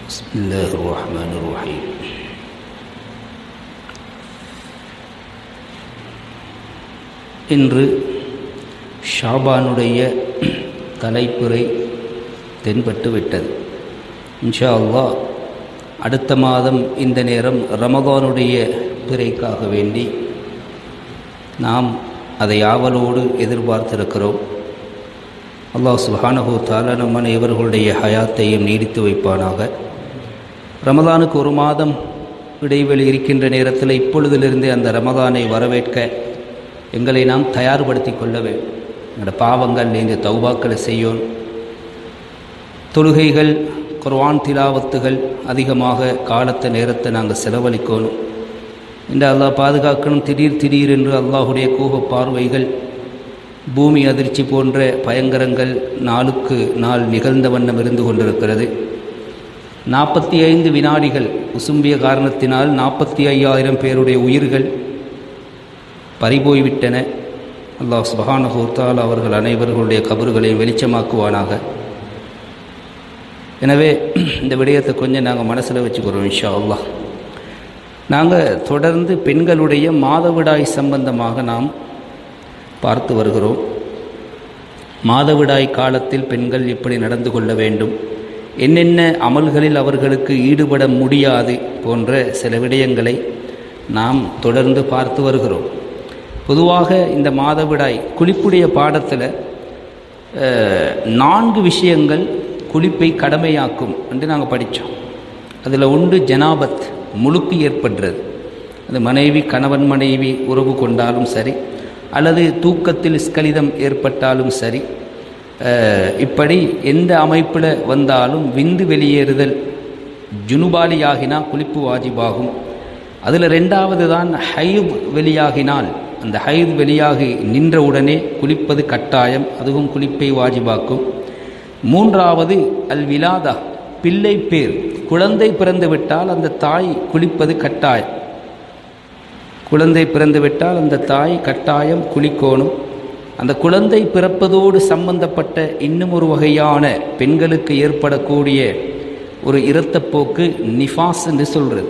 بسم الله الرحمن الرحيم இன்று ஷாபானுடைய தலைப்புரை தென்பட்டு விட்டது இன்ஷா அல்லாஹ் அடுத்த மாதம் இந்த நேரம் ரமதானுடைய பிறைக்காக வேண்டி நாம் அதை ஆவலோடு எதிர்பார்த்திருக்கிறோம் அல்லாஹ் சுஹானஹூ தாலா நம் அனைவர்களுடைய ஹயாத்தையும் நீடித்து வைப்பானாக ரமதானுக்கு ஒரு மாதம் இடைவெளி இருக்கின்ற நேரத்தில் இப்பொழுதிலிருந்தே அந்த ரமதானை வரவேற்க எங்களை நாம் தயார்படுத்தி கொள்ள வேண்டும் எங்களோட பாவங்கள் நீங்க தௌபாக்களை செய்யும் தொழுகைகள் குர்வான் திலாவத்துகள் அதிகமாக காலத்தை நேரத்தை நாங்கள் செலவழிக்கணும் இந்த அல்லாஹ் பாதுகாக்கணும் திடீர் திடீர் என்று அல்லாஹுடைய கோப பார்வைகள் பூமி அதிர்ச்சி போன்ற பயங்கரங்கள் நாளுக்கு நாள் நிகழ்ந்த வண்ணம் இருந்து கொண்டிருக்கிறது நாற்பத்தி ஐந்து வினாடிகள் உசும்பிய காரணத்தினால் நாற்பத்தி ஐயாயிரம் பேருடைய உயிர்கள் பறிபோய்விட்டன அல்லாஹ் சுபஹானஹூத்தால் அவர்கள் அனைவர்களுடைய கபறுகளையும் வெளிச்சமாக்குவானாக எனவே இந்த விடயத்தை கொஞ்சம் நாங்கள் மனசில் வச்சுக்கிறோம் இன்ஷா அல்லாஹ் நாங்கள் தொடர்ந்து பெண்களுடைய மாதவிடாய் சம்பந்தமாக நாம் பார்த்து வருகிறோம் மாதவிடாய் காலத்தில் பெண்கள் எப்படி நடந்து கொள்ள வேண்டும் என்னென்ன அமல்களில் அவர்களுக்கு ஈடுபட முடியாது போன்ற சில விடயங்களை நாம் தொடர்ந்து பார்த்து வருகிறோம் பொதுவாக இந்த மாதவிடாய் குளிப்புடைய பாடத்தில் நான்கு விஷயங்கள் குளிப்பை கடமையாக்கும் என்று நாங்கள் படித்தோம் அதில் ஒன்று ஜனாபத் முழுக்கு ஏற்படுறது அது மனைவி கணவன் மனைவி உறவு கொண்டாலும் சரி அல்லது தூக்கத்தில் ஸ்கலிதம் ஏற்பட்டாலும் சரி இப்படி எந்த அமைப்பில் வந்தாலும் விந்து வெளியேறுதல் ஜுனுபாலியாகினா குளிப்பு வாஜிபாகும் அதில் ரெண்டாவது தான் ஹைப் வெளியாகினால் அந்த ஹைத் வெளியாகி நின்றவுடனே குளிப்பது கட்டாயம் அதுவும் குளிப்பை வாஜிபாக்கும் மூன்றாவது அல் விலாதா பிள்ளை பேர் குழந்தை பிறந்து விட்டால் அந்த தாய் குளிப்பது கட்டாயம் குழந்தை பிறந்து விட்டால் அந்த தாய் கட்டாயம் குளிக்கோணும் அந்த குழந்தை பிறப்பதோடு சம்பந்தப்பட்ட இன்னும் ஒரு வகையான பெண்களுக்கு ஏற்படக்கூடிய ஒரு இரத்தப்போக்கு நிஃபாஸ் என்று சொல்கிறது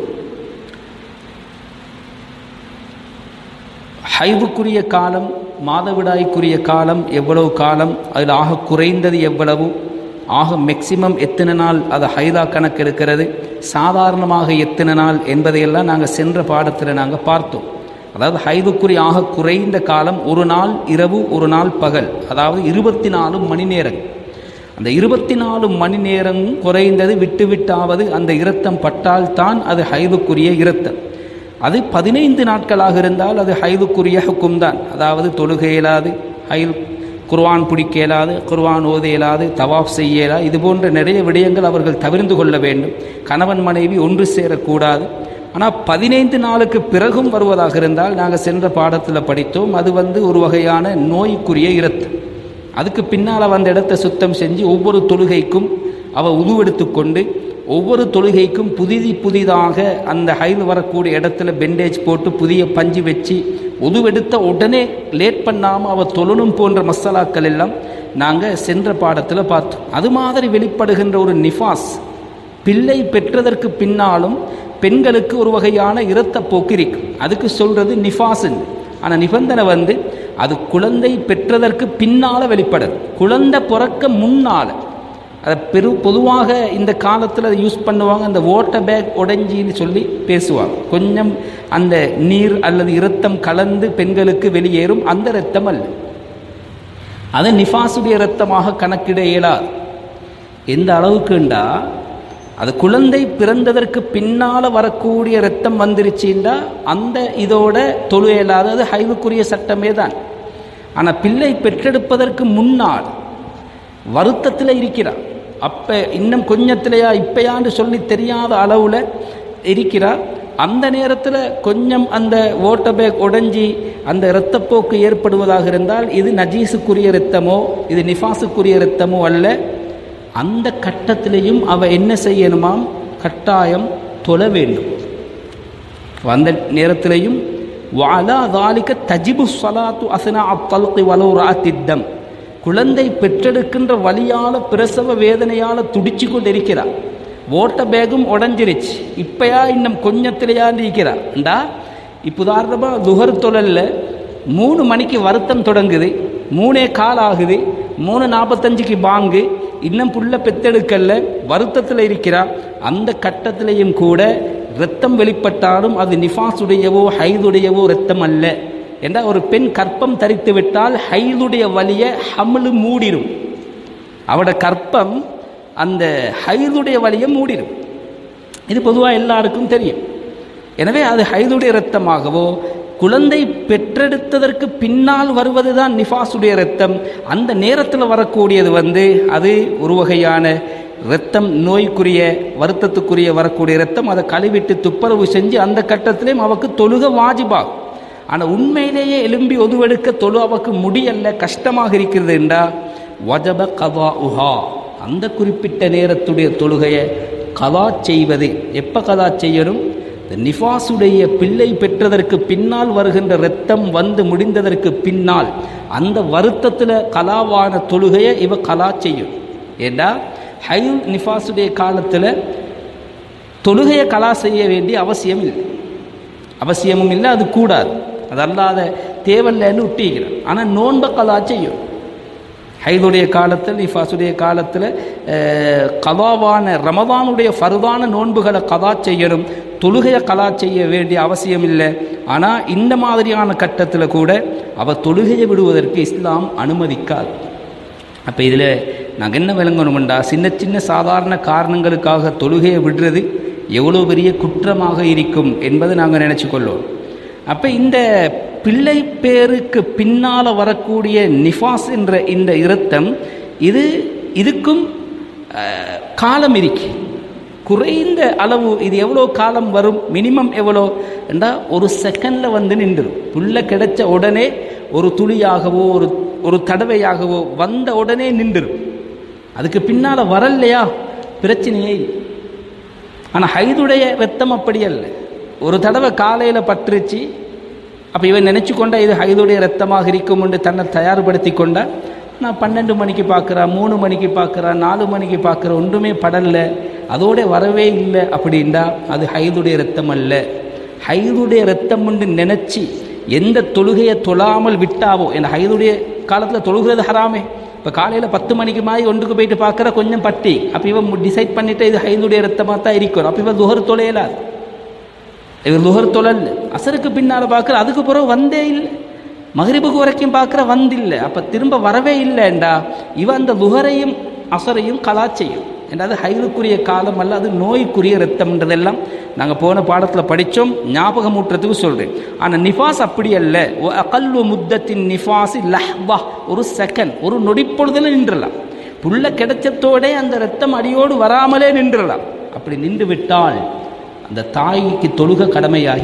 ஹைவுக்குரிய காலம் மாதவிடாய்க்குரிய காலம் எவ்வளவு காலம் அதில் ஆக குறைந்தது எவ்வளவு ஆக மேக்சிமம் எத்தனை நாள் அது ஹைதா கணக்கு இருக்கிறது சாதாரணமாக எத்தனை நாள் என்பதையெல்லாம் நாங்கள் சென்ற பாடத்தில் நாங்கள் பார்த்தோம் அதாவது ஹைதுக்குரிய ஆக குறைந்த காலம் ஒரு நாள் இரவு ஒரு நாள் பகல் அதாவது இருபத்தி நாலு மணி நேரம் அந்த இருபத்தி நாலு மணி நேரம் குறைந்தது விட்டு விட்டாவது அந்த இரத்தம் பட்டால் தான் அது ஹைதுக்குரிய இரத்தம் அது பதினைந்து நாட்களாக இருந்தால் அது ஹைதுக்குரிய ஹுக்கும் தான் அதாவது தொழுகை இயலாது ஹைல் குர்வான் பிடிக்க இயலாது குர்வான் ஓத இயலாது தவாப் செய்ய இயலாது இது போன்ற நிறைய விடயங்கள் அவர்கள் தவிர்ந்து கொள்ள வேண்டும் கணவன் மனைவி ஒன்று சேரக்கூடாது ஆனால் பதினைந்து நாளுக்கு பிறகும் வருவதாக இருந்தால் நாங்கள் சென்ற பாடத்தில் படித்தோம் அது வந்து ஒரு வகையான நோய்க்குரிய இரத்தம் அதுக்கு பின்னால் அந்த இடத்தை சுத்தம் செஞ்சு ஒவ்வொரு தொழுகைக்கும் அவள் உதுவெடுத்து கொண்டு ஒவ்வொரு தொழுகைக்கும் புதிதி புதிதாக அந்த ஹைல் வரக்கூடிய இடத்துல பெண்டேஜ் போட்டு புதிய பஞ்சு வச்சு உதுவெடுத்த உடனே லேட் பண்ணாமல் அவள் தொழணும் போன்ற மசாலாக்கள் எல்லாம் நாங்கள் சென்ற பாடத்தில் பார்த்தோம் அது மாதிரி வெளிப்படுகின்ற ஒரு நிஃபாஸ் பிள்ளை பெற்றதற்கு பின்னாலும் பெண்களுக்கு ஒரு வகையான இரத்த போக்கு இருக்கும் அதுக்கு சொல்கிறது நிஃபாஸ்ன்னு ஆனால் நிபந்தனை வந்து அது குழந்தை பெற்றதற்கு பின்னால் வெளிப்படுது குழந்தை பிறக்க முன்னால் அதை பெரு பொதுவாக இந்த காலத்தில் அதை யூஸ் பண்ணுவாங்க அந்த ஓட்டர் பேக் உடஞ்சின்னு சொல்லி பேசுவாங்க கொஞ்சம் அந்த நீர் அல்லது இரத்தம் கலந்து பெண்களுக்கு வெளியேறும் அந்த இரத்தம் அல்ல அது நிஃபாசுடைய இரத்தமாக கணக்கிட இயலாது எந்த அளவுக்குண்டா அது குழந்தை பிறந்ததற்கு பின்னால் வரக்கூடிய ரத்தம் வந்துருச்சுண்டா அந்த இதோட தொழு இயலாது அது ஹைவுக்குரிய சட்டமே தான் ஆனால் பிள்ளை பெற்றெடுப்பதற்கு முன்னால் வருத்தத்தில் இருக்கிறார் அப்போ இன்னும் கொஞ்சத்திலையா இப்பயான்னு சொல்லி தெரியாத அளவில் இருக்கிறார் அந்த நேரத்தில் கொஞ்சம் அந்த ஓட்ட பேக் உடஞ்சி அந்த இரத்தப்போக்கு ஏற்படுவதாக இருந்தால் இது நஜீஸுக்குரிய இரத்தமோ இது நிஃபாஸுக்குரிய இரத்தமோ அல்ல அந்த கட்டத்திலையும் அவ என்ன செய்யணுமாம் கட்டாயம் தொழ வேண்டும் அந்த நேரத்திலையும் வாலா தாலிக்க தஜிபு சலாத்து அசனா அத்தல்கி வலோராத்தித்தம் குழந்தை பெற்றெடுக்கின்ற வழியால் பிரசவ வேதனையால் துடிச்சு கொண்டிருக்கிறார் ஓட்ட பேகும் உடஞ்சிருச்சு இப்பயா இன்னும் கொஞ்சத்திலேயா இருக்கிறாண்டா இப்போ உதாரணமாக துகர் தொழல்ல மூணு மணிக்கு வருத்தம் தொடங்குது மூணே கால் ஆகுது மூணு நாற்பத்தஞ்சுக்கு பாங்கு இன்னும் புள்ள பெத்தெடுக்கல்ல வருத்தத்தில் இருக்கிறா அந்த கட்டத்திலையும் கூட இரத்தம் வெளிப்பட்டாலும் அது நிஃபாஸுடையவோ ஹைதுடையவோ இரத்தம் அல்ல என்றால் ஒரு பெண் கற்பம் தரித்து விட்டால் ஹைதுடைய வலியை ஹம்லு மூடிடும் அவட கற்பம் அந்த ஹைதுடைய வலியை மூடிடும் இது பொதுவாக எல்லாருக்கும் தெரியும் எனவே அது ஹைதுடைய இரத்தமாகவோ குழந்தை பெற்றெடுத்ததற்கு பின்னால் வருவது தான் நிஃபாசுடைய இரத்தம் அந்த நேரத்தில் வரக்கூடியது வந்து அது ஒரு வகையான இரத்தம் நோய்க்குரிய வருத்தத்துக்குரிய வரக்கூடிய இரத்தம் அதை கழுவிட்டு துப்புரவு செஞ்சு அந்த கட்டத்திலையும் அவக்கு தொழுக வாஜிபாகும் ஆனால் உண்மையிலேயே எலும்பி ஒதுவெடுக்க தொழு அவக்கு முடியல்ல கஷ்டமாக இருக்கிறது என்றா வஜப கதா உஹா அந்த குறிப்பிட்ட நேரத்துடைய தொழுகையை கதா செய்வது எப்போ கதா செய்யணும் இந்த நிஃபாசுடைய பிள்ளை பெற்றதற்கு பின்னால் வருகின்ற இரத்தம் வந்து முடிந்ததற்கு பின்னால் அந்த வருத்தத்தில் கலாவான தொழுகையை இவ கலா செய்யும் ஏண்டா ஹை நிஃபாசுடைய காலத்தில் தொழுகையை கலா செய்ய வேண்டிய அவசியம் இல்லை அவசியமும் இல்லை அது கூடாது அது அல்லாத தேவையில்லைன்னு விட்டிக்கிறான் ஆனால் நோன்பை கலா செய்யும் ஹைதுடைய காலத்தில் நிஃபாசுடைய காலத்தில் கதாவான ரமதானுடைய ஃபருதான நோன்புகளை கதா செய்யணும் தொழுகையை கலா செய்ய வேண்டிய அவசியம் இல்லை ஆனால் இந்த மாதிரியான கட்டத்தில் கூட அவள் தொழுகையை விடுவதற்கு இஸ்லாம் அனுமதிக்காது அப்போ இதில் நாங்கள் என்ன விளங்கணுமெண்டா சின்ன சின்ன சாதாரண காரணங்களுக்காக தொழுகையை விடுறது எவ்வளோ பெரிய குற்றமாக இருக்கும் என்பதை நாங்கள் நினச்சி கொள்வோம் அப்போ இந்த பிள்ளை பேருக்கு பின்னால் வரக்கூடிய நிஃபாஸ் என்ற இந்த இரத்தம் இது இதுக்கும் காலம் இருக்கு குறைந்த அளவு இது எவ்வளோ காலம் வரும் மினிமம் எவ்வளோ என்றால் ஒரு செகண்டில் வந்து நின்றுடும் புள்ள கிடைச்ச உடனே ஒரு துளியாகவோ ஒரு ஒரு தடவையாகவோ வந்த உடனே நின்றுடும் அதுக்கு பின்னால் வரலையா பிரச்சனையே இல்லை ஆனால் ஹைதுடைய ரத்தம் அப்படி அல்ல ஒரு தடவை காலையில் பற்றுச்சு அப்போ இவன் நினச்சி கொண்டா இது ஹைதுடைய ரத்தமாக இருக்கும் என்று தன்னை தயார்படுத்தி கொண்டா நான் பன்னெண்டு மணிக்கு பார்க்குறேன் மூணு மணிக்கு பார்க்குறேன் நாலு மணிக்கு பார்க்குறேன் ஒன்றுமே படல அதோட வரவே இல்லை அப்படின்டா அது ஹைதுடைய ரத்தம் அல்ல ஹைதுடைய ரத்தம் என்று நினச்சி எந்த தொழுகையை தொழாமல் விட்டாவோ என் ஹைதுடைய காலத்தில் தொழுகிறது ஹராமே இப்போ காலையில் பத்து மணிக்கு மாதிரி ஒன்றுக்கு போயிட்டு பார்க்குற கொஞ்சம் பட்டி அப்போ இவன் டிசைட் பண்ணிவிட்டு இது ஹைதுடைய ரத்தமாக தான் இருக்கும் அப்போ இவன் துஹர் தொலையலாது இவர் லுகர் தொழல் அசருக்கு பின்னால் பார்க்குற அதுக்கு பிறகு வந்தே இல்லை மகரிபுக்கு வரைக்கும் பார்க்குற வந்தில்லை அப்போ திரும்ப வரவே இல்லைண்டா இவன் அந்த லுகரையும் அசரையும் கலா செய்யும் ஏன்னா அது ஹைலுக்குரிய காலம் அல்ல அது நோய்க்குரிய ரத்தம்ன்றதெல்லாம் நாங்கள் போன பாடத்தில் படித்தோம் ஞாபகம் ஊட்டுறதுக்கு சொல்கிறேன் ஆனால் நிஃபாஸ் அப்படி அல்ல அகல்வு முத்தத்தின் நிஃபாஸ் லஹ்வா ஒரு செகண்ட் ஒரு நொடிப்பொழுதில் நின்றலாம் புள்ள கிடைச்சத்தோடே அந்த ரத்தம் அடியோடு வராமலே நின்றலாம் அப்படி நின்று விட்டால் அந்த தாய்க்கு தொழுக கடமையாகி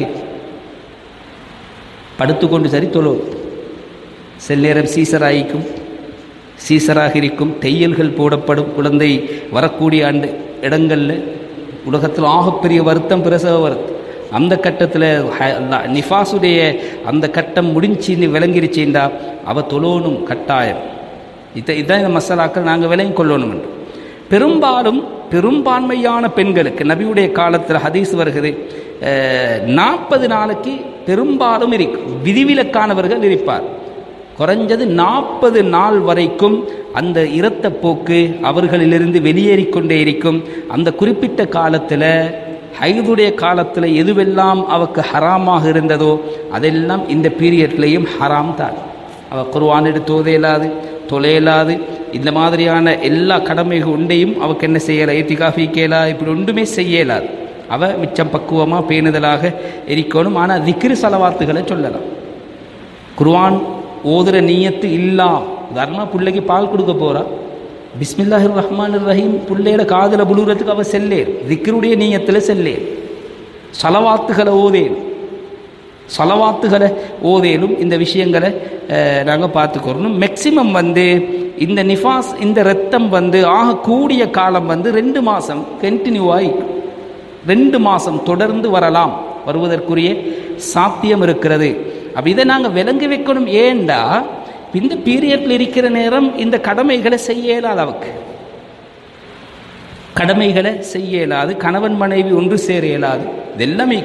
படுத்துக்கொண்டு சரி தொழு சில நேரம் சீசராயிக்கும் சீசராக இருக்கும் தையல்கள் போடப்படும் குழந்தை வரக்கூடிய ஆண்டு இடங்களில் உலகத்தில் ஆகப்பெரிய வருத்தம் பிரசவ வருத்தம் அந்த கட்டத்தில் நிஃபாசுடைய அந்த கட்டம் முடிஞ்சின்னு விளங்கிருச்சுண்டா அவ தொழணும் கட்டாயம் இதை இதான் இந்த மசாலாக்கள் நாங்கள் விளங்கி கொள்ளணும் என்று பெரும்பாலும் பெரும்பான்மையான பெண்களுக்கு நபியுடைய காலத்தில் ஹதீஸ் வருகிறது நாற்பது நாளைக்கு பெரும்பாலும் இருக்கும் விதிவிலக்கானவர்கள் இருப்பார் குறைஞ்சது நாற்பது நாள் வரைக்கும் அந்த இரத்த போக்கு அவர்களிலிருந்து வெளியேறிக்கொண்டே இருக்கும் அந்த குறிப்பிட்ட காலத்தில் ஹைதுடைய காலத்தில் எதுவெல்லாம் அவக்கு ஹராமாக இருந்ததோ அதெல்லாம் இந்த பீரியட்லேயும் ஹராம் தான் அவள் குர்வான் எடுத்து ஓதையலாது தொலையலாது இந்த மாதிரியான எல்லா கடமைகள் உண்டையும் அவக்கு என்ன செய்யலை ஏத்திகாஃபி கேலா இப்படி ஒன்றுமே செய்யலாது அவ மிச்சம் பக்குவமாக பேணுதலாக இருக்கணும் ஆனால் திக்ரு செலவாத்துகளை சொல்லலாம் குர்வான் ஓதுற நீயத்து இல்லா உதாரணமாக பிள்ளைக்கு பால் கொடுக்க போகிறா பிஸ்மில்லாஹிர் ரஹ்மான் ரஹீம் பிள்ளையோட காதில் புழுகிறதுக்கு அவள் செல்லேர் திக்ருடைய நீயத்தில் செல்லேர் சலவாத்துகளை ஓதேன் சலவாத்துகளை ஓதேலும் இந்த விஷயங்களை நாங்கள் பார்த்துக்கிறோம் மேக்சிமம் வந்து இந்த நிஃபாஸ் இந்த ரத்தம் வந்து ஆக கூடிய காலம் வந்து ரெண்டு மாதம் கண்டினியூவாகி ரெண்டு மாதம் தொடர்ந்து வரலாம் வருவதற்குரிய சாத்தியம் இருக்கிறது அப்போ இதை நாங்கள் விளங்கி வைக்கணும் ஏண்டா இந்த பீரியடில் இருக்கிற நேரம் இந்த கடமைகளை செய்ய இயலாத அவக்கு கடமைகளை செய்ய இயலாது கணவன் மனைவி ஒன்று சேர இயலாது இதெல்லாமே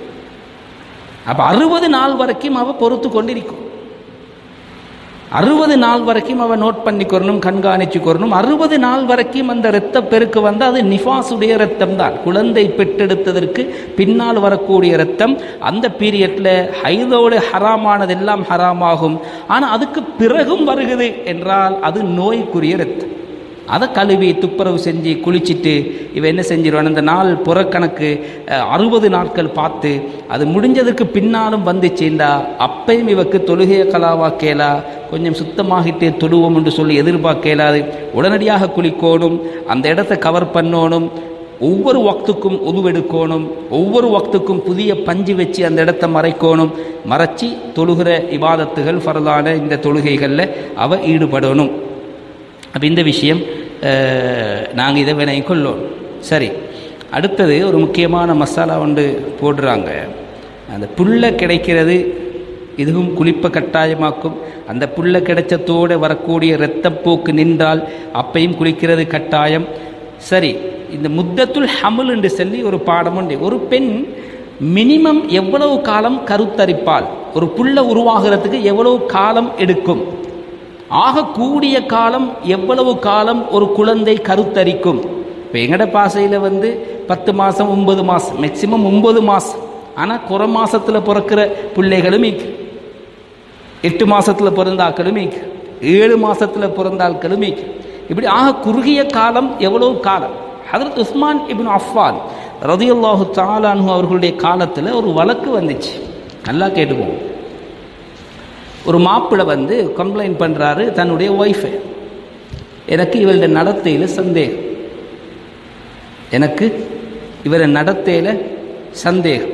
அப்போ அறுபது நாள் வரைக்கும் அவ பொறுத்து கொண்டிருக்கும் அறுபது நாள் வரைக்கும் அவன் நோட் பண்ணிக்கொள்ளணும் கண்காணிச்சுக்கொள்ளணும் அறுபது நாள் வரைக்கும் அந்த இரத்த பெருக்கு வந்து அது நிஃபாசுடைய ரத்தம் தான் குழந்தை பெற்றெடுத்ததற்கு பின்னால் வரக்கூடிய ரத்தம் அந்த பீரியட்ல ஹைதோடு ஹராமானதெல்லாம் ஹராமாகும் ஆனால் அதுக்கு பிறகும் வருகுது என்றால் அது நோய்க்குரிய ரத்தம் அதை கழுவி துப்புரவு செஞ்சு குளிச்சுட்டு இவ என்ன செஞ்சிருவான் அந்த நாள் புறக்கணக்கு அறுபது நாட்கள் பார்த்து அது முடிஞ்சதுக்கு பின்னாலும் வந்துச்சுண்டா அப்பையும் இவக்கு தொழுகைய கலாவா கேளா கொஞ்சம் சுத்தமாகிட்டு தொழுவோம் என்று சொல்லி எதிர்பார்க்கலாது உடனடியாக குளிக்கணும் அந்த இடத்த கவர் பண்ணணும் ஒவ்வொரு வக்துக்கும் உதுவெடுக்கணும் ஒவ்வொரு வக்துக்கும் புதிய பஞ்சு வச்சு அந்த இடத்த மறைக்கணும் மறைச்சி தொழுகிற இவாதத்துகள் ஃபரதான இந்த தொழுகைகளில் அவ ஈடுபடணும் அப்போ இந்த விஷயம் நாங்கள் இதை வினை கொள்ளோம் சரி அடுத்தது ஒரு முக்கியமான மசாலா ஒன்று போடுறாங்க அந்த புல்லை கிடைக்கிறது இதுவும் குளிப்பை கட்டாயமாக்கும் அந்த புல்லை கிடைச்சத்தோடு வரக்கூடிய இரத்தப்போக்கு நின்றால் அப்பையும் குளிக்கிறது கட்டாயம் சரி இந்த முத்தத்துல் ஹமுல் என்று சொல்லி ஒரு பாடம் உண்டு ஒரு பெண் மினிமம் எவ்வளவு காலம் கருத்தரிப்பால் ஒரு புல்லை உருவாகிறதுக்கு எவ்வளவு காலம் எடுக்கும் ஆக கூடிய காலம் எவ்வளவு காலம் ஒரு குழந்தை கருத்தரிக்கும் இப்போ எங்கட பாசையில் வந்து பத்து மாதம் ஒன்பது மாதம் மேக்சிமம் ஒன்பது மாதம் ஆனால் குறை மாதத்தில் பிறக்கிற பிள்ளைகளும் இருக்கு எட்டு மாதத்தில் பிறந்த ஆக்களும் இருக்கு ஏழு மாதத்தில் பிறந்த ஆட்களும் இருக்கு இப்படி ஆக குறுகிய காலம் எவ்வளவு காலம் ஹதரத் உஸ்மான் இபின் அஃபான் ரதியுல்லாஹு தாலானு அவர்களுடைய காலத்தில் ஒரு வழக்கு வந்துச்சு நல்லா கேட்டுக்குவோம் ஒரு மாப்பிள்ளை வந்து கம்ப்ளைண்ட் பண்ணுறாரு தன்னுடைய ஒய்ஃபை எனக்கு இவருடைய நடத்தையில் சந்தேகம் எனக்கு இவரை நடத்தையில் சந்தேகம்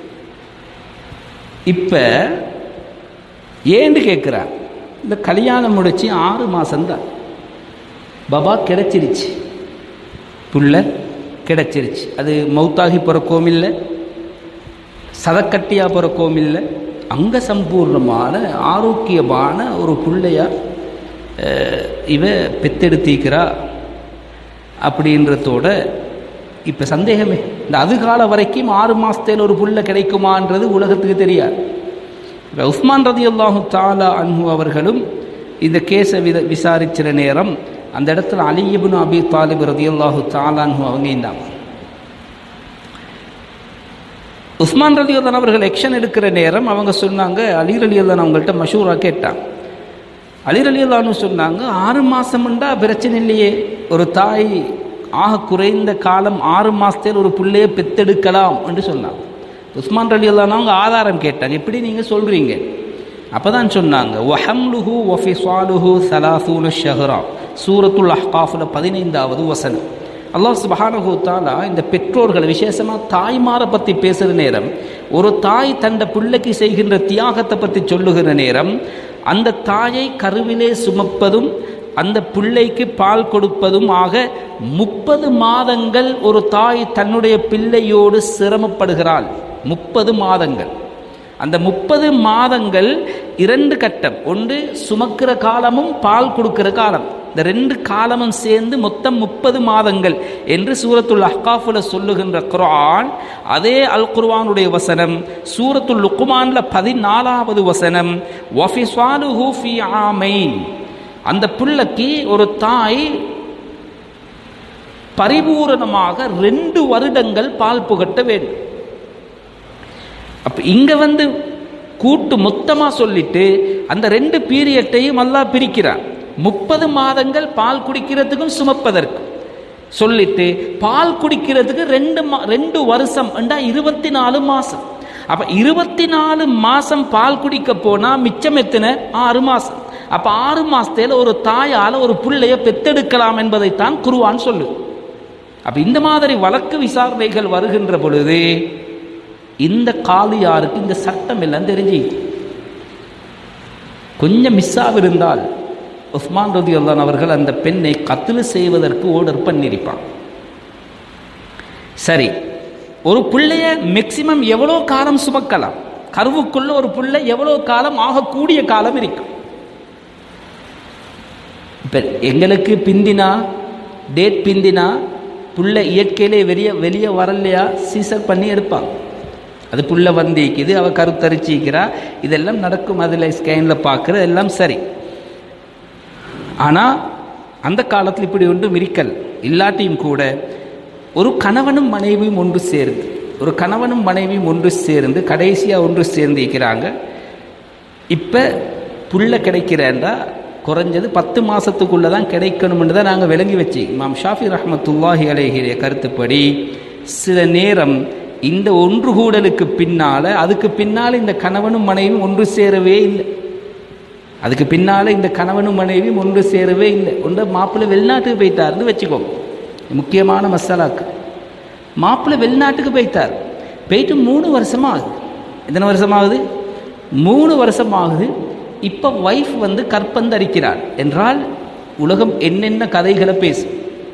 இப்போ ஏன்னு கேட்குறார் இந்த கல்யாணம் முடிச்சு ஆறு மாதம்தான் பாபா கிடைச்சிருச்சு புள்ள கிடைச்சிருச்சு அது மௌத்தாகி பிறக்கவும் இல்லை சதக்கட்டியாக பிறக்கவும் இல்லை அங்க சம்பூர்ணமான ஆரோக்கியமான ஒரு பிள்ளையா இவ பெத்தெடுத்திக்கிறா அப்படின்றதோட இப்போ சந்தேகமே இந்த அதுகால வரைக்கும் ஆறு மாதத்தில் ஒரு புள்ள கிடைக்குமான்றது உலகத்துக்கு தெரியாது இப்போ உஸ்மான் ரதி அல்லாஹு தாலா அன்ஹு அவர்களும் இந்த கேஸை வித விசாரிச்சிற நேரம் அந்த இடத்துல அலியபுன் அபி தாலிப் ரதி அல்லாஹு தாலான்ஹு அவங்க இருந்தாங்க உஸ்மான் ரலி அல்லான் அவர்கள் எக்ஷன் எடுக்கிற நேரம் அவங்க சொன்னாங்க அலீர் அலி அல்லான் அவங்கள்ட்ட மஷூரா கேட்டாங்க அலீர் அலி அல்லான்னு சொன்னாங்க ஆறு மாதம்ண்டா பிரச்சனை இல்லையே ஒரு தாய் ஆக குறைந்த காலம் ஆறு மாதத்தில் ஒரு பிள்ளையை பெத்தெடுக்கலாம் என்று சொன்னாங்க உஸ்மான் ரலி அல்லான் அவங்க ஆதாரம் கேட்டாங்க எப்படி நீங்கள் சொல்கிறீங்க அப்போ தான் சொன்னாங்க ஒஹம்லுஹு ஒஃபி சாலுஹு சலாசூனு ஷஹரா சூரத்துல் அஹ்காஃபில் பதினைந்தாவது வசனம் அல்லாஹ் சுபஹானஹு தாலா இந்த பெற்றோர்கள் விசேஷமாக தாய்மாரை பற்றி பேசுகிற நேரம் ஒரு தாய் தந்த பிள்ளைக்கு செய்கின்ற தியாகத்தை பற்றி சொல்லுகிற நேரம் அந்த தாயை கருவிலே சுமப்பதும் அந்த பிள்ளைக்கு பால் கொடுப்பதும் ஆக முப்பது மாதங்கள் ஒரு தாய் தன்னுடைய பிள்ளையோடு சிரமப்படுகிறாள் முப்பது மாதங்கள் அந்த முப்பது மாதங்கள் இரண்டு கட்டம் ஒன்று சுமக்கிற காலமும் பால் கொடுக்கிற காலம் இந்த ரெண்டு காலமும் சேர்ந்து மொத்தம் முப்பது மாதங்கள் என்று சூரத்துல் அஹ்காஃபுல சொல்லுகின்ற குர்ஆன் அதே அல் குர்ஆனுடைய வசனம் சூரத்துல் லுக்குமான்ல பதினாலாவது வசனம் வஃபிஸ்வாலுஹு ஃபி ஆமைன் அந்த பிள்ளைக்கு ஒரு தாய் பரிபூரணமாக ரெண்டு வருடங்கள் பால் புகட்ட வேண்டும் அப்ப இங்க வந்து கூட்டு மொத்தமா சொல்லிட்டு அந்த ரெண்டு பீரியட்டையும் அல்லாஹ் பிரிக்கிறான் முப்பது மாதங்கள் பால் குடிக்கிறதுக்கும் சுமப்பதற்கும் சொல்லிட்டு பால் குடிக்கிறதுக்கு ரெண்டு மா ரெண்டு வருஷம் என்றா இருபத்தி நாலு மாசம் அப்ப இருபத்தி நாலு மாசம் பால் குடிக்க போனா மிச்சம் எத்தனை ஆறு மாசம் அப்ப ஆறு மாசத்துல ஒரு தாயால ஒரு பிள்ளைய பெத்தெடுக்கலாம் என்பதைத்தான் குருவான் சொல்லு அப்ப இந்த மாதிரி வழக்கு விசாரணைகள் வருகின்ற பொழுது இந்த காலியாருக்கு இந்த சட்டம் எல்லாம் தெரிஞ்சு கொஞ்சம் மிஸ் ஆகிருந்தால் உஸ்மான் ரதி அல்லான் அவர்கள் அந்த பெண்ணை கத்தில் செய்வதற்கு ஓர்டர் பண்ணியிருப்பான் சரி ஒரு பிள்ளைய மேக்சிமம் எவ்வளோ காலம் சுமக்கலாம் கருவுக்குள்ள ஒரு பிள்ளை எவ்வளோ காலம் ஆகக்கூடிய காலம் இருக்கும் இப்போ எங்களுக்கு பிந்தினா டேட் பிந்தினா புள்ள இயற்கையிலே வெளியே வெளியே வரலையா சீசர் பண்ணி எடுப்பாங்க அது புள்ள வந்திக்குது அவள் கருத்தரிச்சிக்கிறா இதெல்லாம் நடக்கும் அதில் ஸ்கேனில் பார்க்குறது எல்லாம் சரி ஆனால் அந்த காலத்தில் இப்படி ஒன்றும் இருக்கல் இல்லாட்டியும் கூட ஒரு கணவனும் மனைவியும் ஒன்று சேர்ந்து ஒரு கணவனும் மனைவியும் ஒன்று சேர்ந்து கடைசியாக ஒன்று சேர்ந்து இருக்கிறாங்க இப்போ புள்ள கிடைக்கிறேன்டா குறைஞ்சது பத்து மாதத்துக்குள்ளே தான் கிடைக்கணும்னு தான் நாங்கள் விளங்கி வச்சு இமாம் ஷாஃபி ரஹமத்துல்லாஹி அலைகிற கருத்துப்படி சில நேரம் இந்த ஒன்று கூடலுக்கு பின்னால் அதுக்கு பின்னால் இந்த கணவனும் மனைவியும் ஒன்று சேரவே இல்லை அதுக்கு பின்னால் இந்த கணவனும் மனைவியும் ஒன்று சேரவே இல்லை ஒன்று மாப்பிள்ளை வெளிநாட்டுக்கு போயிட்டாருன்னு வச்சுக்கோங்க முக்கியமான மசாலாக்கு மாப்பிள்ளை வெளிநாட்டுக்கு போயிட்டார் போயிட்டு மூணு வருஷமாக ஆகுது எத்தனை வருஷமாகுது மூணு வருஷம் ஆகுது இப்போ ஒய்ஃப் வந்து கற்பந்தரிக்கிறாள் என்றால் உலகம் என்னென்ன கதைகளை பேசும்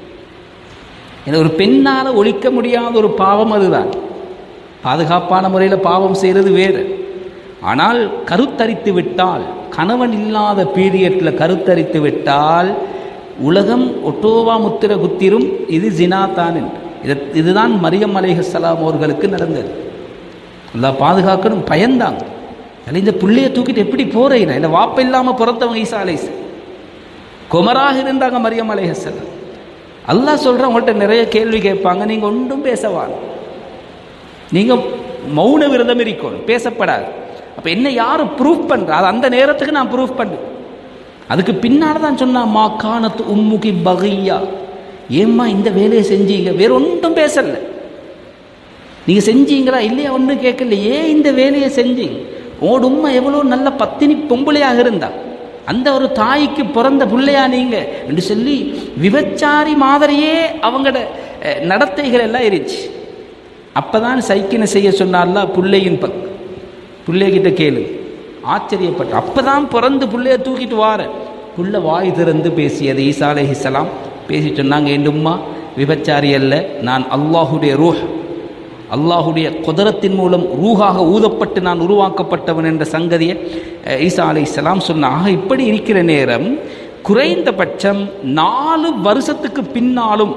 இது ஒரு பெண்ணால் ஒழிக்க முடியாத ஒரு பாவம் அதுதான் பாதுகாப்பான முறையில் பாவம் செய்கிறது வேறு ஆனால் கருத்தரித்து விட்டால் கணவன் இல்லாத பீரியட்டில் கருத்தரித்து விட்டால் உலகம் ஒட்டோவா முத்திர குத்திரும் இது ஜினாதான் இது இதுதான் மரியம் அலைஹலாம் அவர்களுக்கு நடந்தது நல்லா பாதுகாக்கணும் பயந்தாங்க அதில் இந்த புள்ளைய தூக்கிட்டு எப்படி போறீங்க இல்லை வாப்ப இல்லாமல் பிறந்தவங்க ஈசா அலைஸ் குமராக இருந்தாங்க மரியம் அலைஹலாம் அல்லாஹ் சொல்கிற உங்கள்கிட்ட நிறைய கேள்வி கேட்பாங்க நீங்கள் ஒன்றும் பேசவான் நீங்கள் மௌன விரதம் இருக்கணும் பேசப்படாது அப்போ என்ன யார் ப்ரூஃப் பண்ணுறா அது அந்த நேரத்துக்கு நான் ப்ரூஃப் பண்ணு அதுக்கு பின்னால் தான் சொன்னா மா காணத்து உம்முகி பகையா ஏம்மா இந்த வேலையை செஞ்சீங்க வேற ஒன்றும் பேசல நீங்கள் செஞ்சீங்களா இல்லையா ஒன்றும் கேட்கல ஏன் இந்த வேலையை செஞ்சீங்க உங்களோட உண்மை எவ்வளோ நல்ல பத்தினி பொம்பளையாக இருந்தா அந்த ஒரு தாய்க்கு பிறந்த பிள்ளையா நீங்க என்று சொல்லி விபச்சாரி மாதிரியே அவங்களோட நடத்தைகள் எல்லாம் இருந்துச்சு அப்பதான் சைக்கினை செய்ய சொன்னார்ல பிள்ளையின் பக் பிள்ளைகிட்ட கேளு ஆச்சரியப்பட்ட அப்பதான் பிறந்து பிள்ளைய தூக்கிட்டு வார புள்ள வாய் திறந்து பேசியது ஈசா அலைஹிஸ்ஸலாம் பேசி சொன்னாங்க ஏண்டும்மா விபச்சாரி அல்ல நான் அல்லாஹுடைய ரூஹ் அல்லாஹுடைய குதரத்தின் மூலம் ரூஹாக ஊதப்பட்டு நான் உருவாக்கப்பட்டவன் என்ற சங்கதியை அஹ், ஈசா அலைஹிஸ்ஸலாம் சொன்னாங்க இப்படி இருக்கிற நேரம் குறைந்தபட்சம் நாலு வருஷத்துக்கு பின்னாலும்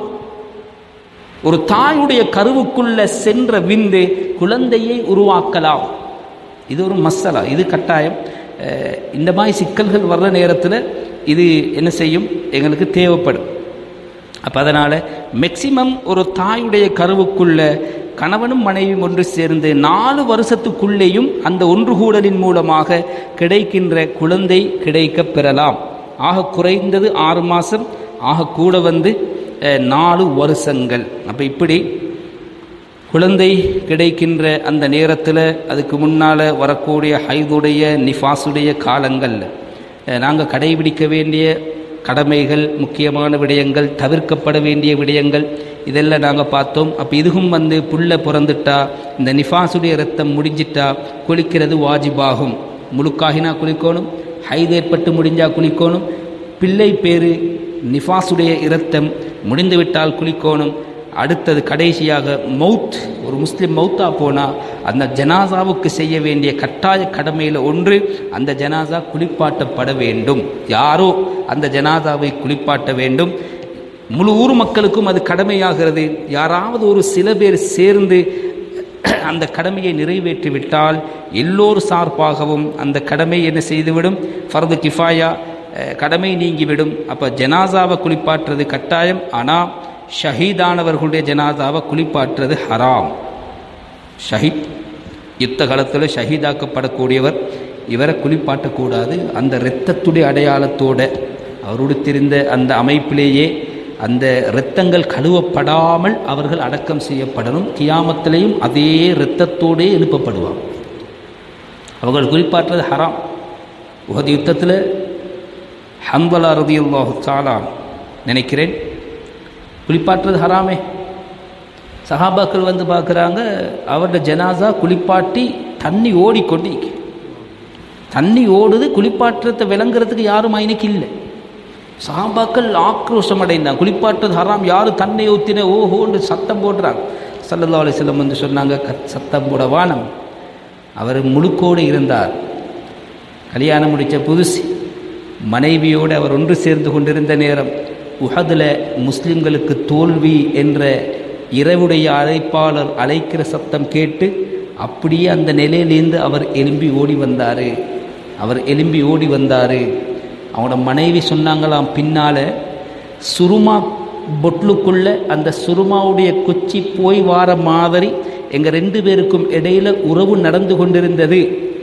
ஒரு தாயுடைய கருவுக்குள்ள சென்ற விந்து குழந்தையை உருவாக்கலாம் இது ஒரு மசாலா இது கட்டாயம் அஹ், இந்த மாதிரி சிக்கல்கள் வர்ற நேரத்தில் இது என்ன செய்யும் எங்களுக்கு தேவைப்படும் அப்போ அதனால் மேக்சிமம் ஒரு தாயுடைய கருவுக்குள்ள கணவனும் மனைவியும் ஒன்று சேர்ந்து நாலு வருஷத்துக்குள்ளேயும் அந்த ஒன்று கூடலின் மூலமாக கிடைக்கின்ற குழந்தை கிடைக்கப் பெறலாம் ஆக குறைந்தது ஆறு மாதம் ஆக கூட வந்து அஹ், நாலு வருஷங்கள் அப்போ இப்படி குழந்தை கிடைக்கின்ற அந்த நேரத்தில் அதுக்கு முன்னால் வரக்கூடிய ஹைதுடைய நிஃபாசுடைய காலங்களில் நாங்கள் கடைபிடிக்க வேண்டிய கடமைகள் முக்கியமான விடயங்கள் தவிர்க்கப்பட வேண்டிய விடயங்கள் இதெல்லாம் நாங்கள் பார்த்தோம் அப்போ இதுவும் வந்து புல்ல பிறந்துட்டா இந்த நிஃபாசுடைய ரத்தம் முடிஞ்சிட்டா குளிக்கிறது வாஜிபாகும் முழுக்காகினா குளிக்கணும் ஹைது ஏற்பட்டு முடிஞ்சா குளிக்கணும் பிள்ளை பேரு நிஃபாசுடைய இரத்தம் முடிந்துவிட்டால் குளிக்கணும் அடுத்தது கடைசியாக மௌத் ஒரு முஸ்லிம் மௌத்தா போனால் அந்த ஜனாசாவுக்கு செய்ய வேண்டிய கட்டாய கடமையில் ஒன்று அந்த ஜனாசா குளிப்பாட்டப்பட வேண்டும் யாரோ அந்த ஜனாசாவை குளிப்பாட்ட வேண்டும் முழு ஊர் மக்களுக்கும் அது கடமையாகிறது யாராவது ஒரு சில பேர் சேர்ந்து அந்த கடமையை நிறைவேற்றி விட்டால் எல்லோர் சார்பாகவும் அந்த கடமை என்ன செய்துவிடும் ஃபர்து கிஃபாயா அஹ், கடமை நீங்கிவிடும் அப்போ ஜனாசாவை குளிப்பாற்றுறது கட்டாயம் ஆனால் ஷஹீதானவர்களுடைய ஜனாதாவை குளிப்பாற்றுறது ஹராம் ஷஹீத் யுத்த காலத்தில் ஷஹீதாக்கப்படக்கூடியவர் இவரை குளிப்பாட்டக்கூடாது அந்த இரத்தத்துடைய அடையாளத்தோட அவரோடு தெரிந்த அந்த அமைப்பிலேயே அந்த இரத்தங்கள் கழுவப்படாமல் அவர்கள் அடக்கம் செய்யப்படணும் கியாமத்திலையும் அதே இரத்தத்தோடே எழுப்பப்படுவாங்க அவர்கள் குளிப்பாற்றுறது ஹராம் உகது யுத்தத்தில் ஹம்பலா ரதியுல்லாஹு தாலா நினைக்கிறேன் குளிப்பாற்றுறது ஹராமே சஹாபாக்கள் வந்து பார்க்குறாங்க அவருடைய ஜனாசா குளிப்பாட்டி தண்ணி ஓடிக்கொண்டு இருக்கு. தண்ணி ஓடுது குளிப்பாற்றத்தை விளங்குறதுக்கு யாரும் ஐனுக்கு இல்லை சஹாபாக்கள் ஆக்ரோஷம் அடைந்தாங்க குளிப்பாட்டுறது ஹராம் யாரு தண்ணி ஊத்தின ஓஹோன்னு சத்தம் போடுறாங்க சல்லல்லா அலிஸ்லம் வந்து சொன்னாங்க "கத் சத்தம் போட வானம் அவர் முழுக்கோடு இருந்தார் கல்யாணம் முடித்த புதுசு மனைவியோடு அவர் ஒன்று சேர்ந்து கொண்டிருந்த நேரம் உஹதில் முஸ்லிம்களுக்கு தோல்வி என்ற இரவுடைய அழைப்பாளர் அழைக்கிற சத்தம் கேட்டு அப்படியே அந்த நிலையிலேருந்து அவர் எலும்பி ஓடி வந்தார் அவர் எலும்பி ஓடி வந்தார் அவனோட மனைவி சொன்னாங்களாம் பின்னால் சுருமா பொட்லுக்குள்ள அந்த சுருமாவுடைய குச்சி போய் வார மாதிரி எங்கள் ரெண்டு பேருக்கும் இடையில உறவு நடந்து கொண்டிருந்தது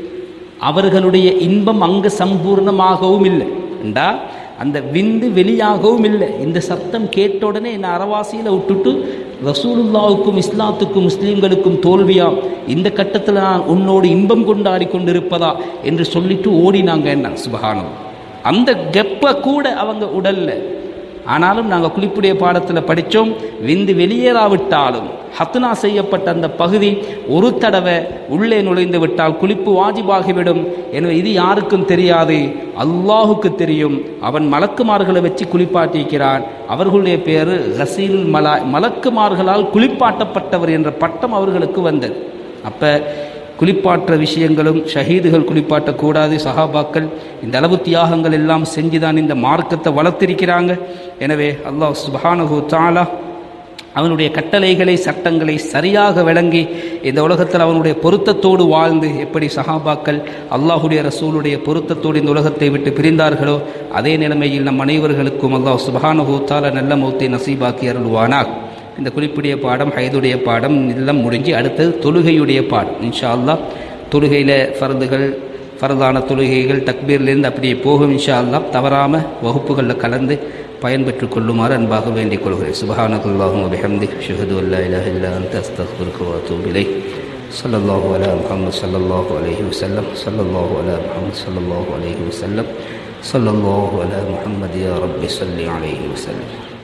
அவர்களுடைய இன்பம் அங்கு சம்பூர்ணமாகவும் இல்லை என்றா அந்த விந்து வெளியாகவும் இல்லை இந்த சத்தம் கேட்ட உடனே என்னை அறவாசியில் விட்டுட்டு ரசூலுல்லாவுக்கும் இஸ்லாத்துக்கும் முஸ்லீம்களுக்கும் தோல்வியாம் இந்த கட்டத்தில் நான் உன்னோடு இன்பம் கொண்டாடி கொண்டிருப்பதா என்று சொல்லிட்டு ஓடினாங்க என்ன சுபகானம் அந்த கெப்பை கூட அவங்க உடல்ல ஆனாலும் நாங்கள் குளிப்புடைய பாடத்தில் படித்தோம் விந்து வெளியேறாவிட்டாலும் ஹத்னா செய்யப்பட்ட அந்த பகுதி ஒரு தடவை உள்ளே நுழைந்து விட்டால் குளிப்பு வாஜிபாகிவிடும் எனவே இது யாருக்கும் தெரியாது அல்லாஹுக்கு தெரியும் அவன் மலக்குமார்களை வச்சு குளிப்பாட்டியிருக்கிறான் அவர்களுடைய பேர் ஹசீல் மலா மலக்குமார்களால் குளிப்பாட்டப்பட்டவர் என்ற பட்டம் அவர்களுக்கு வந்தது அப்போ குளிப்பாற்ற விஷயங்களும் ஷஹீதுகள் குளிப்பாட்டக்கூடாது சஹாபாக்கள் இந்த அளவு தியாகங்கள் எல்லாம் செஞ்சுதான் இந்த மார்க்கத்தை வளர்த்திருக்கிறாங்க எனவே அல்லாஹ் சுபஹானஹு தாலா அவனுடைய கட்டளைகளை சட்டங்களை சரியாக விளங்கி இந்த உலகத்தில் அவனுடைய பொருத்தத்தோடு வாழ்ந்து எப்படி சஹாபாக்கள் அல்லாஹுடைய ரசூலுடைய பொருத்தத்தோடு இந்த உலகத்தை விட்டு பிரிந்தார்களோ அதே நிலைமையில் நம் அனைவர்களுக்கும் அல்லாஹ் சுபஹானஹு தாலா நல்ல மௌத்தை நசீபாக்கி அருள்வானாக் இந்த குறிப்புடைய பாடம் ஹைதுடைய பாடம் எல்லாம் முடிஞ்சு அடுத்தது தொழுகையுடைய பாடம் இன்ஷா அல்லாஹ் தொழுகையில் ஃபர்துகள் ஃபர்தான தொழுகைகள் தக்பீர்லேருந்து அப்படியே போகும் இன்ஷா அல்லாஹ் தவறாமல் வகுப்புகளில் கலந்து பயன்பெற்றுக் கொள்ளுமாறு அன்பாக வேண்டிக் கொள்கிறேன் சுபஹானகுல்லாஹும் பிஹம்தி ஷுஹது அல்லா இலாஹ இல்லா அன்த அஸ்தக்ஃபிருக வ அத்தூபு இலைஹ் ஸல்லல்லாஹு அலா முஹம்மது ஸல்லல்லாஹு அலைஹி வஸல்லம் ஸல்லல்லாஹு அலா முஹம்மது ஸல்லல்லாஹு அலைஹி வஸல்லம் ஸல்லல்லாஹு அலா முஹம்மது யா ரப்பி ஸல்லி அலைஹி வஸல்லம்